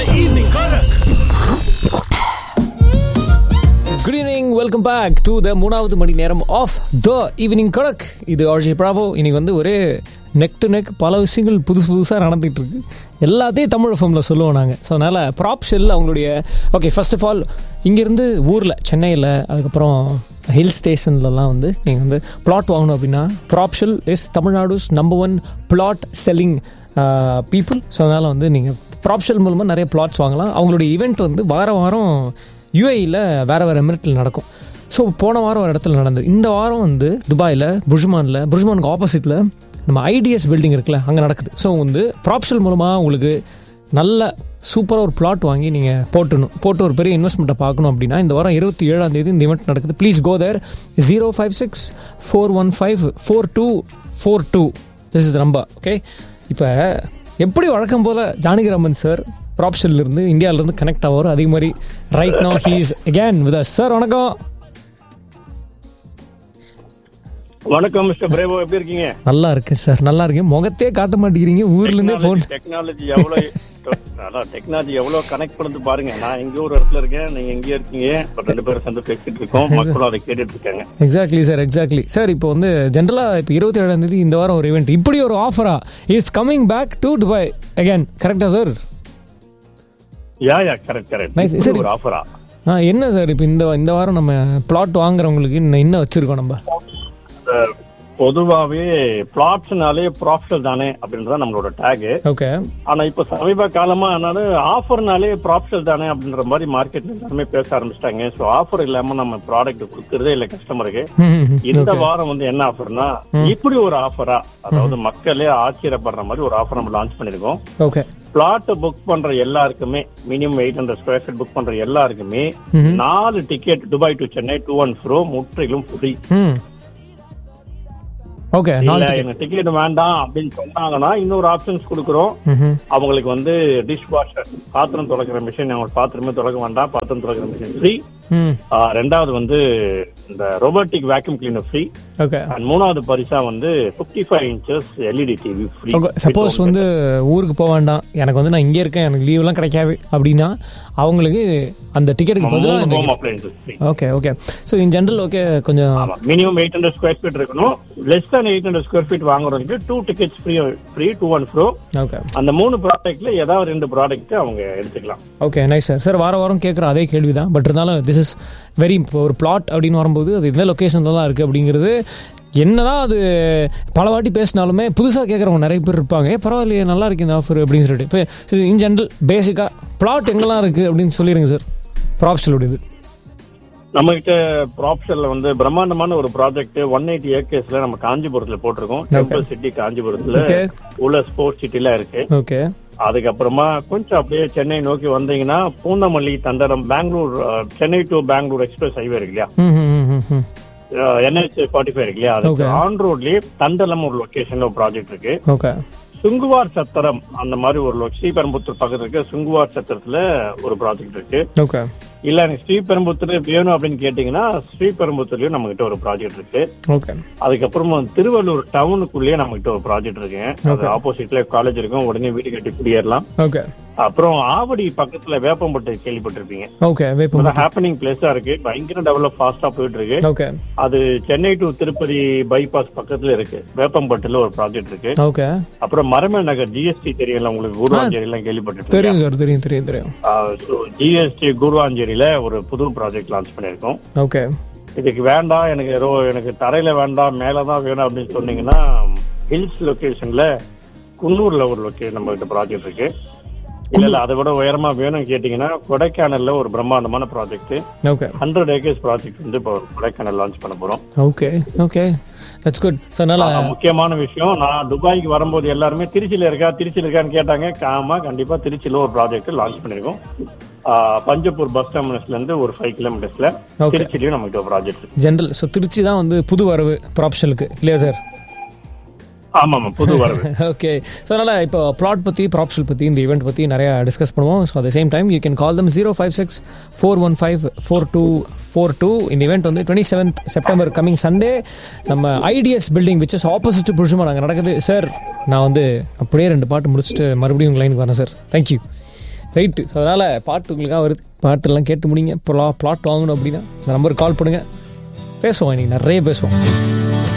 The evening Korak. Good evening welcome back to the மூணாவது மணி நேரம் ஆஃப் த ஈவினிங் கடக் இது ஆர்ஜி பிராவோ இன்னைக்கு வந்து ஒரே நெக் டு நெக் பல விஷயங்கள் புதுசு புதுசாக நடந்துகிட்டு இருக்கு எல்லாத்தையும் தமிழ் ஃபிலிமில் சொல்லுவோம் நாங்கள் ஸோ அதனால் ப்ராப் ஷெல் அவங்களுடைய ஓகே ஃபர்ஸ்ட் ஆஃப் ஆல் இங்கேருந்து ஊரில் சென்னையில் அதுக்கப்புறம் ஹில் ஸ்டேஷன்லலாம் வந்து நீங்கள் வந்து பிளாட் வாங்கணும் அப்படின்னா Propshell is Tamil Nadu's number one flat selling people so அதனால் வந்து நீங்கள் ப்ராப் ஷெல் மூலமாக நிறைய பிளாட்ஸ் வாங்கலாம் அவங்களுடைய ஈவெண்ட் வந்து வார வாரம் யூஏயில் வேறு வேறு எமிரேட்டில் நடக்கும் ஸோ போன வாரம் ஒரு இடத்துல நடந்தது இந்த வாரம் வந்து துபாயில் புர்ஜ்மானில் புர்ஜ்மானுக்கு ஆப்போசிட்டில் நம்ம ஐடிஎஸ் பில்டிங் இருக்குல்ல அங்கே நடக்குது ஸோ வந்து ப்ராப்ஷல் மூலமாக உங்களுக்கு நல்ல சூப்பராக ஒரு பிளாட் வாங்கி நீங்கள் போட்டுணும் போட்டு ஒரு பெரிய இன்வெஸ்ட்மெண்ட்டை பார்க்கணும் அப்படின்னா இந்த வாரம் இருபத்தி ஏழாம் தேதி இந்த இவெண்ட் நடக்குது please go there zero five six four one five four two four two this is number okay இப்போ எப்படி வழக்கம் போல் ஜானகிராமன் சார் ப்ராப்ஷன்ல இருந்து இந்தியால இருந்து கனெக்ட் ஆவார் அதே மாதிரி right no he's again with sir வணக்கம் வணக்கம் மிஸ்டர் பிரேவோ எப்படி இருக்கீங்க நல்லா இருக்கு சார் நல்லா இருக்கேன் முகத்தே காட்ட மாட்டேங்கிறீங்க ஊர்ல இருந்தே ஃபோன் டெக்னாலஜி எவ்வளவு அதான் டெக்னாலஜி எவ்வளவு கனெக்ட் பண்ணுது பாருங்க நான் எங்க ஒரு இடத்துல இருக்கேன் நீங்க எங்க இருக்கீங்க இப்ப ரெண்டு பேரும் சேர்ந்து பேசிட்டு இருக்கோம் மக்களும் அதை கேட்டுட்டு இருக்காங்க எக்ஸாக்ட்லி சார் எக்ஸாக்ட்லி சார் இப்போ வந்து ஜென்ரலா இப்போ இருபத்தி ஏழாம் தேதி இந்த வாரம் ஒரு இவெண்ட் இப்படி ஒரு ஆஃபரா is coming back to Dubai again கரெக்டா sir yeah yeah correct correct Nice. சரி. ஒரு ஆஃபரா ஆ என்ன சார் இப்போ இந்த இந்த வாரம் நம்ம பிளாட் வாங்குறவங்களுக்கு இன்னும் என்ன வச்சிருக்கோம் நம்ம பொதுவாவே பிளாட்ஸ்னாலே ப்ராஃபிஷல் தானே அப்படின்றத நம்மளோட டேக் ஓகே ஆனா இப்ப சமீப காலமா ஆனாலும் ஆஃபர்னாலே ப்ராஃபிஷல் தானே அப்படின்ற மாதிரி மார்க்கெட்ல எல்லாருமே பேச ஆரம்பிச்சிட்டாங்க சோ ஆஃபர் இல்லாம நம்ம ப்ராடக்ட் கொடுக்கறதே இல்ல கஸ்டமருக்கு இந்த வாரம் வந்து என்ன ஆஃபர்னா இப்படி ஒரு ஆஃபரா அதாவது மக்களே ஆச்சரியப்படுற மாதிரி ஒரு ஆஃபர் நம்ம லான்ச் பண்ணிருக்கோம் ஓகே பிளாட் புக் பண்ற எல்லாருக்குமே minimum eight hundred square feet book பண்ற எல்லாருக்குமே நாலு ticket Dubai to Chennai two one ஃப்ரோ முற்றிலும் ஃப்ரீ ம் ஓகே இல்ல நாலு எனக்கு டிக்கெட் வேண்டாம் அப்படின்னு சொன்னாங்கன்னா இன்னொரு ஆப்ஷன்ஸ் கொடுக்குறோம் ம் அவங்களுக்கு வந்து டிஷ் வாஷர் பாத்திரம் துடைக்கிற மிஷின் அவங்க பாத்திரமே துடைக்க வேண்டாம் பாத்திரம் துடைக்கிற மிஷின் ஃப்ரீ ம் ரெண்டாவது வந்து இந்த robotic vacuum cleaner free okay and மூணாவது பரிசா வந்து 55 five inches LED TV free okay suppose வந்து ஊருக்கு போக வேண்டாம் எனக்கு வந்து நான் இங்கே இருக்கேன் எனக்கு லீவ்லாம் கிடைக்காது அப்படின்னா அவங்களுக்கு அந்த டிக்கெட்டுக்கு பதிலாக இந்த home appliances free okay okay so in general okay கொஞ்சம் ஆமா minimum eight hundred square feet இருக்கணும் less than eight hundred square feet வாங்குறவங்களுக்கு two tickets free free two one ஃப்ரோ ஓகே அந்த மூணு ப்ராடக்ட்ல ஏதாவது ரெண்டு ப்ராடக்ட் அவங்க எடுத்துக்கலாம் ஓகே நைஸ் சார் சார் வார வாரம் கேட்குற அதே கேள்வி தான் பட் இருந்தாலும் திஸ் இஸ் வெரி ஒரு பிளாட் அப்படின்னு வரும்போது அது எந்த லொக்கேஷனில் தான் இருக்குது அப்படிங்கிறது என்னதான் அது பல வாட்டி பேசினாலுமே புதுசாக கேட்குறவங்க நிறைய பேர் இருப்பாங்க ஏ பரவாயில்லையே நல்லா இருக்கு இந்த ஆஃபர் அப்படின்னு சொல்லிட்டு இப்போ இன் ஜென்ரல் பேசிக்காக பிளாட் எங்கெல்லாம் இருக்குது அப்படின்னு சொல்லிடுங்க சார் ப்ராப்ஷலுடையது நம்ம கிட்ட ப்ராப்ஷல்ல வந்து பிரம்மாண்டமான ஒரு ப்ராஜெக்ட் ஒன் எயிட்டி ஏக்கர்ஸ்ல நம்ம காஞ்சிபுரத்துல போட்டிருக்கோம் டெம்பிள் சிட்டி காஞ்சிபுரத்துல Okay. உள்ள ஸ்போர்ட்ஸ் சிட்டில இருக்கு ஓகே அதுக்கப்புறமா கொஞ்சம் அப்படியே சென்னை நோக்கி வந்தீங்கன்னா பூந்தமல்லி தண்டரம் பெங்களூர் அஹ், Chennai to Bangalore express highway இருக்கு இல்லையா ம் ம் ம் ம் என்ஹெச் ஃபார்ட்டி ஃபைவ் இருக்கு இல்லையா அதுக்கு Okay. ஆன் ரோட்லயே தண்டலம் ஒரு லொகேஷன்ல ஒரு ப்ராஜெக்ட் இருக்கு ஓகே சுங்குவார் சத்திரம் அந்த மாதிரி ஒரு lo- ஸ்ரீபெரும்புத்தூர் பக்கத்துல இருக்க சுங்குவார் சத்திரத்துல ஒரு ப்ராஜெக்ட் இருக்கு ஓகே இல்ல எனக்கு ஸ்ரீபெரும்புத்தூர் வேணும் அப்படின்னு கேட்டீங்கன்னா ஸ்ரீபெரும்புத்தூர்லயும் நம்ம கிட்ட ஒரு ப்ராஜெக்ட் இருக்கு ஓகே அதுக்கப்புறமா திருவள்ளூர் டவுனுக்குள்ளேயே நம்ம கிட்ட ஒரு ப்ராஜெக்ட் இருக்கு அது ஆப்போசிட்ல காலேஜ் இருக்கும் உடனே வீடு கட்டி குடியேறலாம் ஓகே அப்புறம் ஆவடி பக்கத்துல வேப்பம்பட்டு கேள்விப்பட்டிருப்பீங்க ஓகே வேப்பம் ஹாப்பனிங் பிளேஸா இருக்கு பயங்கர டெவலப் ஃபாஸ்டா போயிட்டு இருக்கு ஓகே அது சென்னை டு திருப்பதி பைபாஸ் பக்கத்துல இருக்கு வேப்பம்பட்டுல ஒரு ப்ராஜெக்ட் இருக்கு ஓகே அப்புறம் மரமே நகர் ஜிஎஸ்டி தெரியல உங்களுக்கு குருவாஞ்சேரி எல்லாம் கேள்விப்பட்டிருக்கீங்க தெரியும் சார் தெரியும் தெரியும் தெரியும் ஜிஎஸ்டி குருவாஞ்சேரியில ஒரு புது ப்ராஜெக்ட் லான்ச் பண்ணிருக்கோம் ஓகே இதுக்கு வேண்டாம் எனக்கு ரோ எனக்கு தரையில வேண்டாம் மேலதான் வேணும் அப்படின்னு சொன்னீங்கன்னா ஹில்ஸ் லொகேஷன்ல குன்னூர்ல ஒரு லொகேஷன் நம்ம கிட்ட ப்ராஜெக்ட் இருக்கு இல்ல இல்ல அதை விட உயரமா வேணும்னு கேட்டீங்கன்னா கொடைக்கானல்ல ஒரு பிரம்மாண்டமான project okay hundred acres project வந்து இப்போ கொடைக்கானல் லான்ச் பண்ண போறோம் okay okay that's good so அதனால ஆனா, முக்கியமான விஷயம் நான் துபாய்க்கு வரும்போது எல்லாருமே திருச்சியில இருக்கா திருச்சியில இருக்கான்னு கேட்டாங்க ஆமா கண்டிப்பா திருச்சியில ஒரு ப்ராஜெக்ட் லான்ச் பண்ணிருக்கோம் ஆ, பஞ்சப்பூர் பஸ் டெர்மினஸ்ல இருந்து ஒரு ஃபைவ் கிலோமீட்டர்ஸ்ல Okay. திருச்சிலையும் நமக்கு ஒரு ப்ராஜெக்ட் ஜென்ரல் ஸோ திருச்சி தான் வந்து புது வரவு ப்ராப்ஷலுக்கு இல்லையா சார் ஆமா ஆமா புது வரவு ஓகே ஸோ அதனால் இப்போ ப்ளாட் பற்றி ப்ராப்ஷல் பற்றி இந்த ஈவெண்ட் பற்றி நிறையா டிஸ்கஸ் பண்ணுவோம் so at same time you can call them zero five six four one five four two four two இந்த ஈவெண்ட் வந்து twenty seventh September coming Sunday நம்ம ITS building which is opposite புருஷமாக நாங்கள் நடக்குது sir நான் வந்து அப்படியே ரெண்டு பாட்டு முடிச்சுட்டு மறுபடியும் உங்கள் லைனுக்கு வரேன் சார் தேங்க்யூ ரைட்டு ஸோ அதனால் பாட்டு உங்களுக்காக வருது பாட்டெல்லாம் கேட்டு முடிங்க ப்ளா பிளாட் வாங்கணும் அப்படின்னா இந்த நம்பருக்கு கால் பண்ணுங்கள் பேசுவோம் இன்னைக்கு நிறைய பேசுவோம்